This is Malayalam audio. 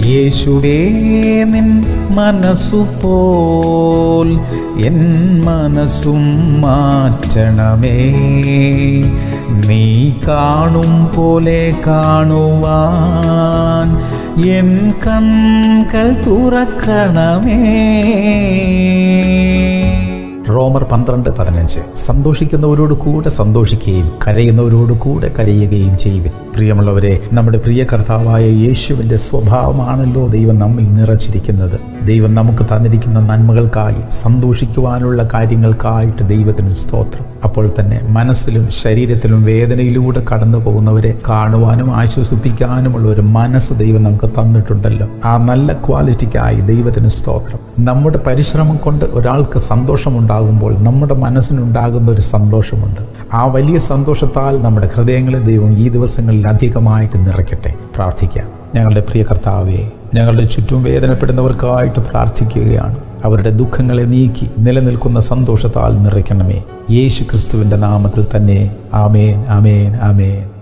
യേശുവേ നിൻ മനസ്സു പോൽ എൻ മനസ്സും മാറ്റണമേ നീ കാണും പോലെ കാണുവാൻ എൻ കൺകൾ തുറക്കണമേ റോമർ പന്ത്രണ്ട് പതിനഞ്ച് സന്തോഷിക്കുന്നവരോട് കൂടെ സന്തോഷിക്കുകയും കരയുന്നവരോട് കൂടെ കരയുകയും ചെയ്യുവിൻ പ്രിയമുള്ളവരെ നമ്മുടെ പ്രിയ കർത്താവായ യേശുവിൻ്റെ സ്വഭാവമാണല്ലോ ദൈവം നമ്മിൽ നിറച്ചിരിക്കുന്നത് ദൈവം നമുക്ക് തന്നിരിക്കുന്ന നന്മകൾക്കായി സന്തോഷിക്കുവാനുള്ള കാര്യങ്ങൾക്കായിട്ട് ദൈവത്തിന് സ്തോത്രം അപ്പോൾ തന്നെ മനസ്സിലും ശരീരത്തിലും വേദനയിലൂടെ കടന്നു പോകുന്നവരെ കാണുവാനും ആശ്വസിപ്പിക്കാനുമുള്ള ഒരു മനസ്സ് ദൈവം നമുക്ക് തന്നിട്ടുണ്ടല്ലോ ആ നല്ല ക്വാളിറ്റിക്കായി ദൈവത്തിന് സ്തോത്രം നമ്മുടെ പരിശ്രമം കൊണ്ട് ഒരാൾക്ക് സന്തോഷമുണ്ടാകുമ്പോൾ നമ്മുടെ മനസ്സിനുണ്ടാകുന്ന ഒരു സന്തോഷമുണ്ട് ആ വലിയ സന്തോഷത്താൽ നമ്മുടെ ഹൃദയങ്ങളെ ദൈവം ഈ ദിവസങ്ങളിൽ അധികമായിട്ട് നിറയ്ക്കട്ടെ പ്രാർത്ഥിക്കാം ഞങ്ങളുടെ പ്രിയ കർത്താവെ ഞങ്ങളുടെ ചുറ്റും വേദനപ്പെടുന്നവർക്കായിട്ട് പ്രാർത്ഥിക്കുകയാണ് അവരുടെ ദുഃഖങ്ങളെ നീക്കി നിലനിൽക്കുന്ന സന്തോഷത്താൽ നിറയ്ക്കണമേ യേശു ക്രിസ്തുവിൻ്റെ നാമത്തിൽ തന്നെ ആമേൻ ആമേൻ ആമേൻ